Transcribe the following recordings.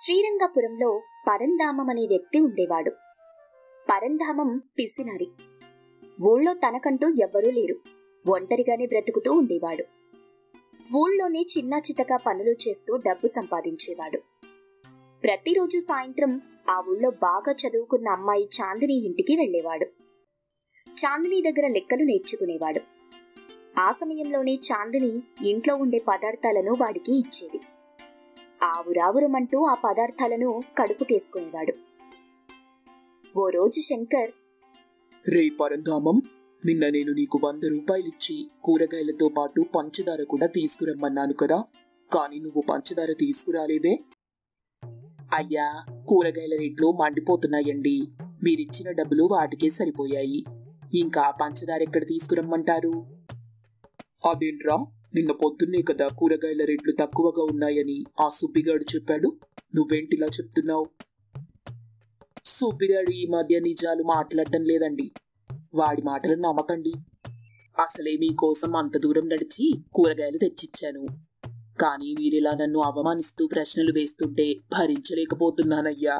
శ్రీరంగపురంలో పరంధామం అనే వ్యక్తి ఉండేవాడు పరంధామం పిసినారి ఊళ్ళో తనకంటూ ఎవ్వరూ లేరు ఒంటరిగానే బ్రతుకుతూ ఉండేవాడు ఊళ్ళోనే చిన్న చితక పనులు చేస్తూ డబ్బు సంపాదించేవాడు ప్రతిరోజు సాయంత్రం ఆ ఊళ్ళో బాగా చదువుకున్న అమ్మాయి చాందిని ఇంటికి వెళ్ళేవాడు చాందిని దగ్గర లెక్కలు నేర్చుకునేవాడు ఆ సమయంలోనే చాందిని ఇంట్లో ఉండే పదార్థాలను వాడికి ఇచ్చేది ఆవురావురమంటూ ఆ పదార్థాలను కడుపుకేసుకునేవాడు ఓ రోజు శంకర్ రే పరంధామం నిన్న నేను నీకు వంద రూపాయలిచ్చి కూరగాయలతో పాటు పంచదార కూడా తీసుకురమ్మన్నాను కదా కానీ నువ్వు పంచదార తీసుకురాలేదే అయ్యా కూరగాయల రేట్లు మండిపోతున్నాయండి మీరిచ్చిన డబ్బులు వాటికే సరిపోయాయి ఇంకా పంచదార ఎక్కడ తీసుకురమ్మంటారు అదేంట్రా నిన్న పొద్దున్నే కదా కూరగాయల రేట్లు తక్కువగా ఉన్నాయని ఆ సుబ్బిగాడు చెప్పాడు నువ్వేంటిలా చెప్తున్నావు సుబ్బిగాడు ఈ మధ్య నిజాలు మాట్లాడటం లేదండి వాడి మాటలు నమ్మకండి అసలే మీకోసం అంత దూరం నడిచి కూరగాయలు తెచ్చిచ్చాను కానీ మీరిలా నన్ను అవమానిస్తూ ప్రశ్నలు వేస్తుంటే భరించలేకపోతున్నానయ్యా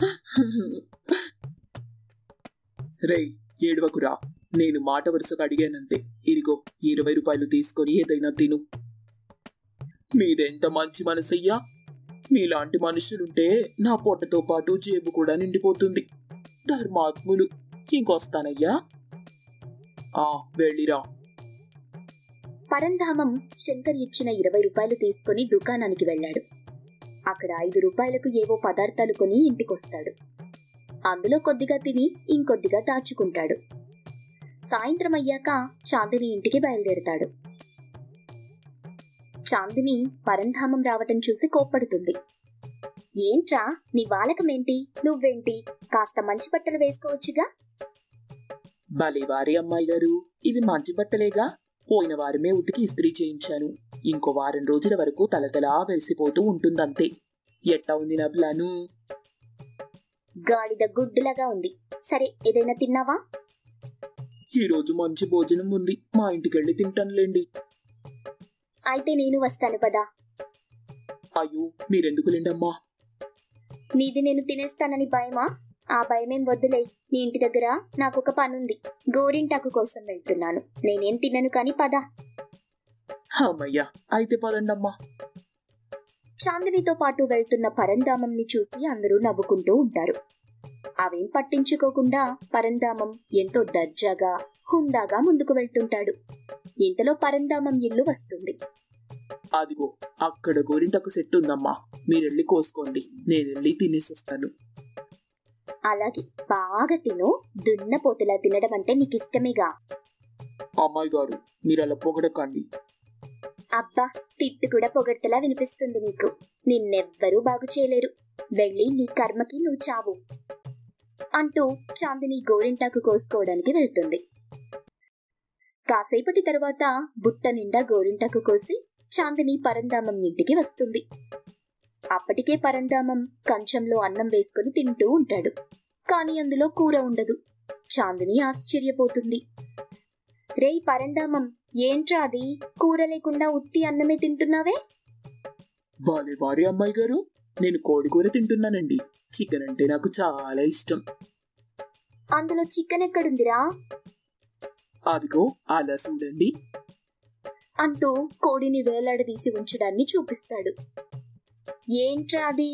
రేయ్ ఏడవకురా నేను మాట వరుసగా అడిగానంతే ఇదిగో ఇరవై రూపాయలు తీసుకొని ఏదైనా తిను మీదెంత మంచి మనసయ్యా మీలాంటి మనుషులుంటే నా పొట్టతో పాటు జేబు కూడా నిండిపోతుంది ధర్మాత్ములు ఇంకొస్తానయ్యా ఆ వెళ్ళిరా పరంధామం శంకర్ ఇచ్చిన ఇరవై రూపాయలు తీసుకుని దుకాణానికి వెళ్ళాడు అక్కడ ఐదు రూపాయలకు ఏవో పదార్థాలు కొని ఇంటికొస్తాడు అందులో కొద్దిగా తిని ఇంకొద్దిగా దాచుకుంటాడు సాయంత్రం అయ్యాక చాందిని ఇంటికి బయలుదేరతాడు చాందిని పరంధామం రావటం చూసి కోప్పడుతుంది ఏంట్రా నీ వాలకమేంటి నువ్వేంటి కాస్త మంచి బట్టలు వేసుకోవచ్చుగా భలే వారి అమ్మాయి గారు ఇవి మంచి బట్టలేగా పోయిన వారమే ఉతికి ఇస్త్రీ చేయించాను ఇంకో వారం రోజుల వరకు తలతలా వెలిసిపోతూ ఉంటుందంతే ఎట్టా ఉంది నా ప్లాను గాడిద గుడ్డులాగా ఉంది సరే ఏదైనా తిన్నావా ఈ రోజు మంచి భోజనం ఉంది మా ఇంటికెళ్ళి తింటానులేండి అయితే నేను వస్తాను పదా అయ్యో మీరెందుకులేండమ్మా నీది నేను తినేస్తానని భయమా ఆ భయమేం వద్దులే నీ ఇంటి దగ్గర నాకు ఒక పనుంది గోరింటాకు కోసం వెళ్తున్నాను నేనేం తినను కాని పద అమ్మయ్యా అయితే పదండమ్మా చాందినితో పాటు వెళ్తున్న పరంధామంని చూసి అందరూ నవ్వుకుంటూ ఉంటారు అవేం పట్టించుకోకుండా పరంధామం ఎంతో దర్జాగా హుందాగా ముందుకు వెళ్తుంటాడు ఇంతలో పరంధామం ఇల్లు వస్తుంది అదిగో అక్కడ గోరింటకు సెట్ ఉందమ్మా మీరెళ్ళి కోసుకోండి నేనెళ్ళి తినేసొస్తాను అలాగే బాగా తిను దున్నపోతులా తినడం అంటే నీకిష్టమేగా అమ్మాయి గారు మీరు అలా పొగడకండి అబ్బా తిట్టు కూడా పొగడ్తలా వినిపిస్తుంది నీకు నిన్నెవ్వరూ బాగు చేయలేరు వెళ్ళి నీ కర్మకి నువ్వు చావు అంటూ చాందిని గోరింటాకు కోసుకోవడానికి వెళ్తుంది కాసేపటి తరువాత బుట్ట నిండా గోరింటాకు కోసి చాందిని పరంధామం ఇంటికి వస్తుంది అప్పటికే పరంధామం కంచంలో అన్నం వేసుకుని తింటూ ఉంటాడు కాని అందులో కూర ఉండదు చాందిని ఆశ్చర్యపోతుంది రేయ్ పరంధామం ఏంట్రా అది కూర లేకుండా ఉత్తి అన్నమే తింటున్నావే బాలే వారి అమ్మాయి గారు నేను కోడి కూర తింటున్నానండి చికెన్ అంటే నాకు చాలా ఇష్టం అందులో చికెన్ ఎక్కడుందిరా అదిగో అలా చూడండి అంటూ కోడిని వేలాడదీసి ఉంచడాన్ని చూపిస్తాడు ఏంట్రా అది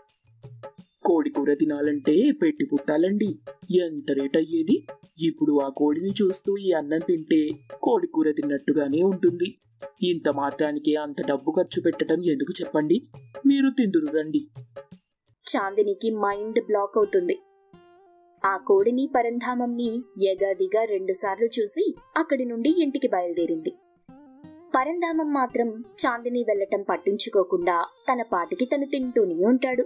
కోడి కూర తినాలంటే పెట్టి పుట్టాలండి ఎంత రేట్ అయ్యేది ఇప్పుడు ఆ కోడిని చూస్తూ ఈ అన్నం తింటే కోడి కూర తిన్నట్టుగానే ఉంటుంది ఇంత మాత్రానికి అంత డబ్బు ఖర్చు పెట్టడం ఎందుకు చెప్పండి మీరు తిందురు రండి చాందినికి మైండ్ బ్లాక్ అవుతుంది ఆ కోడిని పరంధామంని యగాదిగా రెండుసార్లు చూసి అక్కడి నుండి ఇంటికి బయలుదేరింది పరంధామం మాత్రం చాందిని వెళ్లటం పట్టించుకోకుండా తన పాటికి తను తింటూనే ఉంటాడు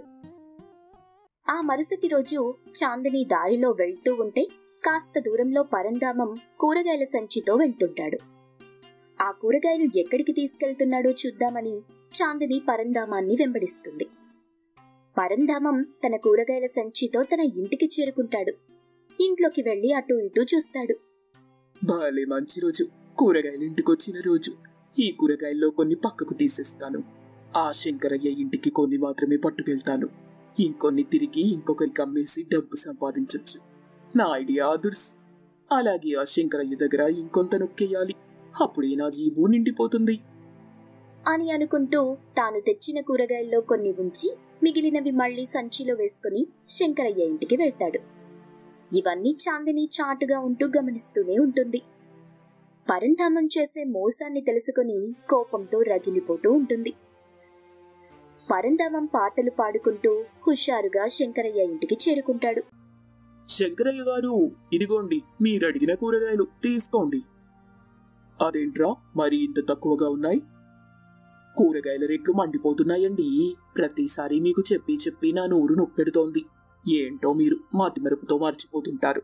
ఆ మరుసటి రోజు చాందిని దారిలో వెళ్తూ ఉంటే కాస్త దూరంలో పరంధామం కూరగాయల సంచితో వెళ్తుంటాడు ఆ కూరగాయలు ఎక్కడికి తీసుకెళ్తున్నాడో చూద్దామని చాందిని పరంధామాన్ని వెంబడిస్తుంది పరంధామం తన కూరగాయల సంచితో తన ఇంటికి చేరుకుంటాడు ఇంట్లోకి వెళ్లి అటూ ఇటూ చూస్తాడు బాలే మంచి రోజు కూరగాయలు ఇంటికొచ్చిన రోజు ఈ కూరగాయల్లో కొన్ని పక్కకు తీసేస్తాను ఆ శంకరయ్య ఇంటికి కొన్ని మాత్రమే పట్టుకెళ్తాను ఇంకొన్ని తిరిగి ఇంకొకరికి అమ్మేసి డబ్బు సంపాదించొచ్చు నా ఐడియా అదుర్స్ అలాగే ఆ శంకరయ్య దగ్గర ఇంకొంత నొక్కేయాలి అప్పుడే నా జీబు నిండిపోతుంది అని అనుకుంటూ తాను తెచ్చిన కూరగాయల్లో కొన్ని ఉంచి మిగిలినవి మళ్ళీ సంచిలో వేసుకుని శంకరయ్య ఇంటికి వెళ్తాడు ఇవన్నీ చాందిని చాటుగా ఉంటూ గమనిస్తూనే ఉంటుంది పరంధామం చేసే మోసాన్ని తెలుసుకుని కోపంతో రగిలిపోతూ ఉంటుంది పరంధామం పాటలు పాడుకుంటూ హుషారుగా శంకరయ్య ఇంటికి చేరుకుంటాడు శంకరయ్య గారు ఇదిగోండి మీరడిగిన కూరగాయలు తీసుకోండి అదేంట్రా మరి ఇంత తక్కువగా ఉన్నాయి కూరగాయల రేట్లు మండిపోతున్నాయండి ప్రతిసారి మీకు చెప్పి చెప్పి నా నోరు నొప్పెడుతోంది ఏంటో మీరు మాతి మెరుపుతో మర్చిపోతుంటారు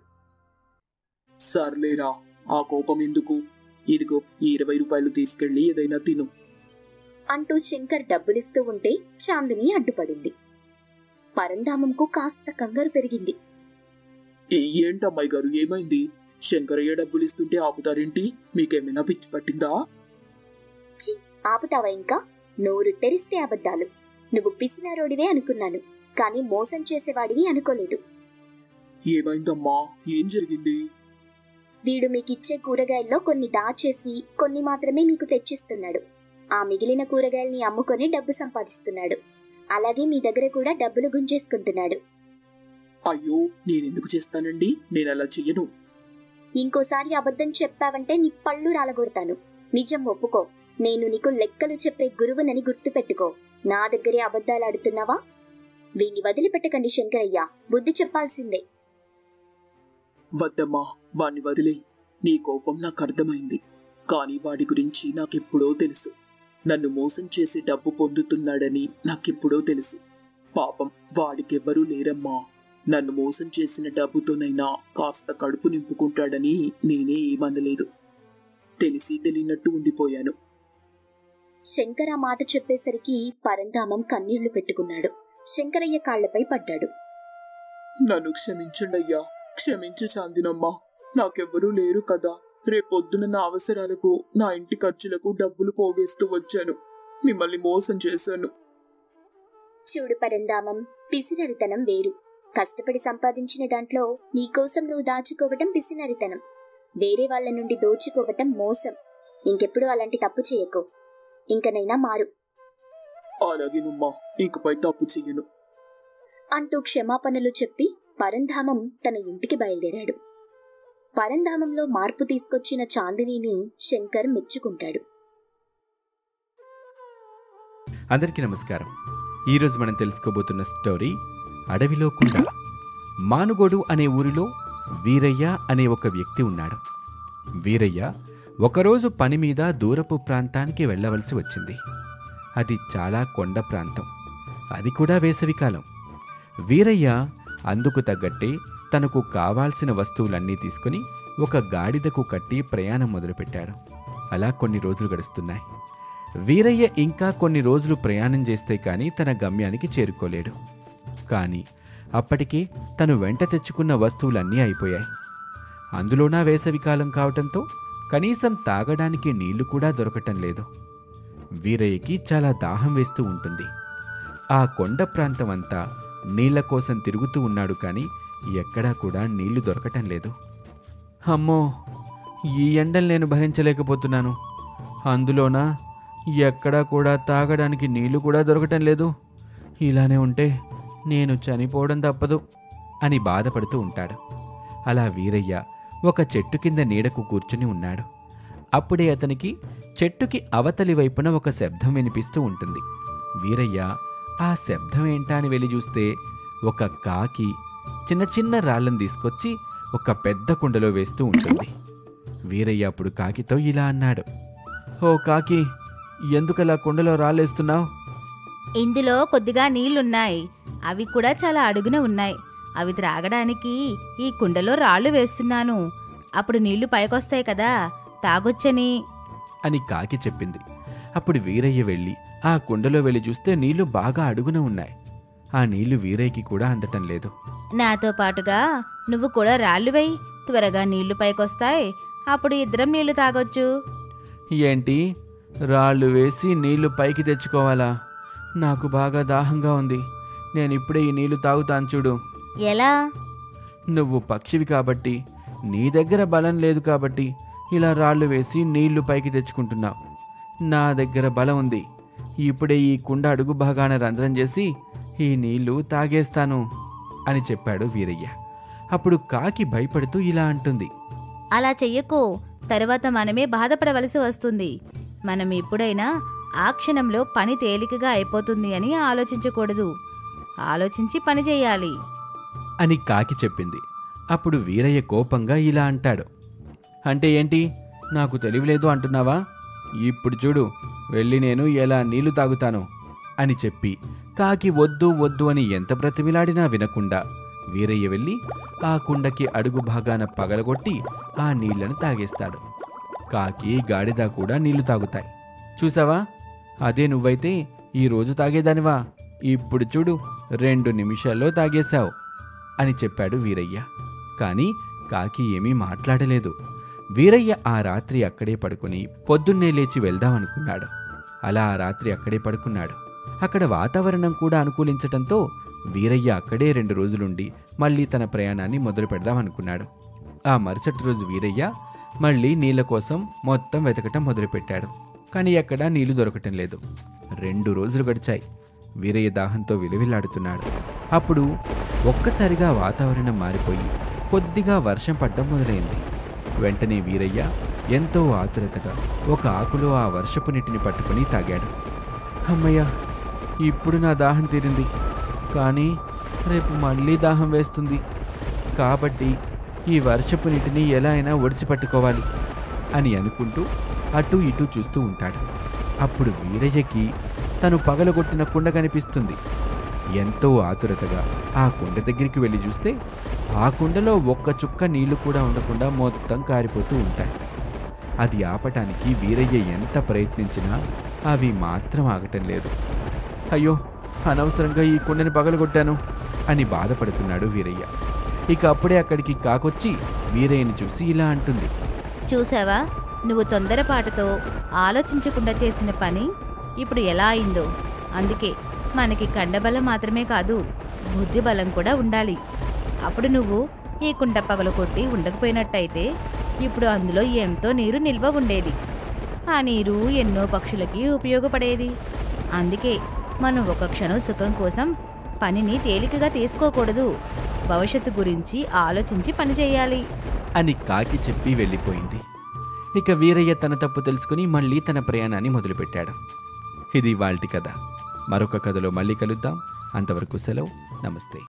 సర్లేరా ఆ కోపం ఎందుకు ఇదిగో ఈ ఇరవై రూపాయలు తీసుకెళ్లి ఏదైనా తిను అంటూ శంకర్ డబ్బులిస్తూ ఉంటే చాందిని అడ్డుపడింది పరంధామంకు కాస్త కంగారు పెరిగింది ఏ ఏంటమ్మాయి గారు ఏమైంది శంకరయ్య డబ్బులు ఇస్తుంటే ఆపుతారేంటి మీకేమైనా పిచ్చి పట్టిందా ఛీ, ఆపుతావా ఇంకా నోరు తెరిస్తే అబద్ధాలు నువ్వు పిసినారోడివే అనుకున్నాను కానీ మోసం చేసేవాడివి అనుకోలేదు ఏమైందమ్మా ఏం జరిగింది వీడు మీకిచ్చే కూరగాయల్లో కొన్ని దాచేసి కొన్ని మాత్రమే మీకు తెచ్చిస్తున్నాడు ఆ మిగిలిన కూరగాయల్ని అమ్ముకొని డబ్బు సంపాదిస్తున్నాడు అలాగే మీ దగ్గర కూడా డబ్బులు గుంజేసుకుంటున్నాడు అయ్యో నేనెందుకు చేస్తానండి నేను అలా చెయ్యను ఇంకోసారి అబద్ధం చెప్పావంటే నీ పళ్ళు రాలగొడతాను నిజం ఒప్పుకో నేను నీకు లెక్కలు చెప్పే గురువునని గుర్తుపెట్టుకో నా దగ్గరే అబద్ధాలాడుతున్నావా వీణ్ణి వదిలిపెట్టకండి శంకరయ్య బుద్ధి చెప్పాల్సిందే వద్దమ్మా వాణ్ణి వదిలే నీ కోపం నాకు అర్థమైంది కానీ వాడి గురించి నాకెప్పుడో తెలుసు నన్ను మోసం చేసి డబ్బు పొందుతున్నాడని నాకెప్పుడో తెలుసు పాపం వాడికెవ్వరూ లేరమ్మా నన్ను మోసం చేసిన డబ్బుతోనైనా కాస్త కడుపు నింపుకుంటాడని నేనే ఏమనలేదు తెలిసి తెలియనట్టు ఉండిపోయాను శంకర మాట చెప్పేసరికి పరంధామం కన్నీళ్లు పెట్టుకున్నాడు శంకరయ్య కాళ్లపై పడ్డాడు నన్ను క్షమించండి అయ్యా క్షమించు చాందినమ్మా నాకెవ్వరూ లేరు కదా రేపొద్దున నా అవసరాలకు నా ఇంటి ఖర్చులకు డబ్బులు పోగేస్తూ వచ్చాను మిమ్మల్ని మోసం చేశాను చూడు పరంధామం పిసినరితనం వేరు కష్టపడి సంపాదించిన దాంట్లో నీకోసం నువ్వు దాచుకోవటం పిసినరితనం వేరే వాళ్ళ నుండి దోచుకోవటం మోసం ఇంకెప్పుడు అలాంటి తప్పు చేయకు ఇంకనైనా మారు అలాగేనమ్మా ఇకపై తప్పు చెయ్యను అంటూ క్షమాపణలు చెప్పి పరంధామం తన ఇంటికి బయలుదేరాడు పరంధామంలో మార్పు తీసుకొచ్చిన చాందినిని శంకర్ మెచ్చుకుంటాడు అందరికీ నమస్కారం ఈరోజు మనం తెలుసుకోబోతున్న స్టోరీ అడవిలో కుండ మానుగోడు అనే ఊరిలో వీరయ్య అనే ఒక వ్యక్తి ఉన్నాడు వీరయ్య ఒకరోజు పని మీద దూరపు ప్రాంతానికి వెళ్ళవలసి వచ్చింది అది చాలా కొండ ప్రాంతం అది కూడా వేసవికాలం వీరయ్య అందుకు తగ్గట్టే తనకు కావాల్సిన వస్తువులన్నీ తీసుకుని ఒక గాడిదకు కట్టి ప్రయాణం మొదలుపెట్టాడు అలా కొన్ని రోజులు గడుస్తున్నాయి వీరయ్య ఇంకా కొన్ని రోజులు ప్రయాణం చేస్తే కానీ తన గమ్యానికి చేరుకోలేడు కానీ అప్పటికే తను వెంట తెచ్చుకున్న వస్తువులన్నీ అయిపోయాయి అందులోనా వేసవికాలం కావటంతో కనీసం తాగడానికి నీళ్లు కూడా దొరకటం లేదు వీరయ్యకి చాలా దాహం వేస్తూ ఉంటుంది ఆ కొండ ప్రాంతం అంతా నీళ్ల కోసం తిరుగుతూ ఉన్నాడు కానీ ఎక్కడా కూడా నీళ్లు దొరకటం లేదు అమ్మో ఈ ఎండలు నేను భరించలేకపోతున్నాను అందులోన ఎక్కడా కూడా తాగడానికి నీళ్లు కూడా దొరకటం లేదు ఇలానే ఉంటే నేను చనిపోవడం తప్పదు అని బాధపడుతూ ఉంటాడు అలా వీరయ్య ఒక చెట్టు కింద నీడకు కూర్చుని ఉన్నాడు అప్పుడే అతనికి చెట్టుకి అవతలి వైపున ఒక శబ్దం వినిపిస్తూ ఉంటుంది వీరయ్య ఆ శబ్దం ఏంటా అని వెళ్ళి చూస్తే ఒక కాకి చిన్న చిన్న రాళ్ళను తీసుకొచ్చి ఒక పెద్ద కుండలో వేస్తూ ఉంటుంది వీరయ్య అప్పుడు కాకితో ఇలా అన్నాడు ఓ కాకి ఎందుకలా కుండలో రాళ్ళేస్తున్నావు ఇందులో కొద్దిగా నీళ్లున్నాయి అవి కూడా చాలా అడుగున ఉన్నాయి అవి త్రాగడానికి ఈ కుండలో రాళ్ళు వేస్తున్నాను అప్పుడు నీళ్లు పైకొస్తాయి కదా తాగొచ్చని అని కాకి చెప్పింది అప్పుడు వీరయ్య వెళ్ళి ఆ కుండలో వెళ్ళి చూస్తే నీళ్లు బాగా అడుగున ఉన్నాయి ఆ నీళ్లు వీరయ్యకి కూడా అందటం లేదు నాతో పాటుగా నువ్వు కూడా రాళ్ళు వేయి త్వరగా నీళ్లు పైకొస్తాయి అప్పుడు ఇద్దరం నీళ్లు తాగొచ్చు ఏంటి రాళ్ళు వేసి నీళ్లు పైకి తెచ్చుకోవాలా నాకు బాగా దాహంగా ఉంది నేను ఇప్పుడే ఈ నీళ్లు తాగుతాను చూడు ఎలా నువ్వు పక్షివి కాబట్టి నీ దగ్గర బలం లేదు కాబట్టి ఇలా రాళ్ళు వేసి నీళ్లు పైకి తెచ్చుకుంటున్నావు నా దగ్గర బలం ఉంది ఇప్పుడే ఈ కుండ అడుగు భాగాన రంధ్రం చేసి ఈ నీళ్లు తాగేస్తాను అని చెప్పాడు వీరయ్య అప్పుడు కాకి భయపడుతూ ఇలా అంటుంది అలా చెయ్యకు తర్వాత మనమే బాధపడవలసి వస్తుంది మనం ఎప్పుడైనా ఆ క్షణంలో పని తేలికగా అయిపోతుంది అని ఆలోచించకూడదు ఆలోచించి పని చేయాలి అని కాకి చెప్పింది అప్పుడు వీరయ్య కోపంగా ఇలా అంటాడు అంటే ఏంటి నాకు తెలివిలేదు అంటున్నావా ఇప్పుడు చూడు వెళ్ళి నేను ఎలా నీళ్లు తాగుతాను అని చెప్పి కాకి వద్దు వద్దు అని ఎంత బ్రతిమిలాడినా వినకుండా వీరయ్య వెళ్ళి ఆ కుండకి అడుగు భాగాన పగలగొట్టి ఆ నీళ్లను తాగేస్తాడు కాకి గాడిద కూడా నీళ్లు తాగుతాయి చూసావా అదే నువ్వైతే ఈ రోజు తాగేదానివా ఇప్పుడు చూడు రెండు నిమిషాల్లో తాగేశావు అని చెప్పాడు వీరయ్య కానీ కాకి ఏమీ మాట్లాడలేదు వీరయ్య ఆ రాత్రి అక్కడే పడుకుని పొద్దున్నే లేచి వెళ్దామనుకున్నాడు అలా ఆ రాత్రి అక్కడే పడుకున్నాడు అక్కడ వాతావరణం కూడా అనుకూలించటంతో వీరయ్య అక్కడే రెండు రోజులుండి మళ్ళీ తన ప్రయాణాన్ని మొదలు పెడదామనుకున్నాడు ఆ మరుసటి రోజు వీరయ్య మళ్ళీ నీళ్ల కోసం మొత్తం వెతకటం మొదలుపెట్టాడు కానీ ఎక్కడా నీళ్లు దొరకటం లేదు రెండు రోజులు గడిచాయి వీరయ్య దాహంతో విలువిల్లాడుతున్నాడు అప్పుడు ఒక్కసారిగా వాతావరణం మారిపోయి కొద్దిగా వర్షం పడ్డం మొదలైంది వెంటనే వీరయ్య ఎంతో ఆతురతగా ఒక ఆకులో ఆ వర్షపు నీటిని పట్టుకుని తాగాడు అమ్మయ్య ఇప్పుడు నా దాహం తీరింది కానీ రేపు మళ్ళీ దాహం వేస్తుంది కాబట్టి ఈ వర్షపు నీటిని ఎలా అయినా ఒడిసి పట్టుకోవాలి అని అనుకుంటూ అటు ఇటు చూస్తూ ఉంటాడు అప్పుడు వీరయ్యకి తను పగలగొట్టిన కుండ కనిపిస్తుంది ఎంతో ఆతురతగా ఆ కుండ దగ్గరికి వెళ్ళి చూస్తే ఆ కుండలో ఒక్క చుక్క నీళ్లు కూడా ఉండకుండా మొత్తం కారిపోతూ ఉంటాయి అది ఆపటానికి వీరయ్య ఎంత ప్రయత్నించినా అవి మాత్రం ఆగటం లేదు అయ్యో అనవసరంగా ఈ కుండని పగలగొట్టాను అని బాధపడుతున్నాడు వీరయ్య ఇక అప్పుడే అక్కడికి కాకొచ్చి వీరయ్యని చూసి ఇలా అంటుంది చూసావా నువ్వు తొందరపాటుతో ఆలోచించకుండా చేసిన పని ఇప్పుడు ఎలా అయిందో అందుకే మనకి కండబలం మాత్రమే కాదు బుద్ధి బలం కూడా ఉండాలి అప్పుడు నువ్వు ఈ కుండ పగలు కొట్టి ఉండకపోయినట్టయితే ఇప్పుడు అందులో ఎంతో నీరు నిల్వ ఉండేది ఆ నీరు ఎన్నో పక్షులకి ఉపయోగపడేది అందుకే మనం ఒక క్షణం సుఖం కోసం పనిని తేలికగా తీసుకోకూడదు భవిష్యత్తు గురించి ఆలోచించి పని చేయాలి అని కాకి చెప్పి వెళ్ళిపోయింది ఇక వీరయ్య తన తప్పు తెలుసుకుని మళ్ళీ తన ప్రయాణాన్ని మొదలుపెట్టాడు ఇది వాళ్ళటి కథ మరొక కథలో మళ్ళీ కలుద్దాం అంతవరకు సెలవు నమస్తే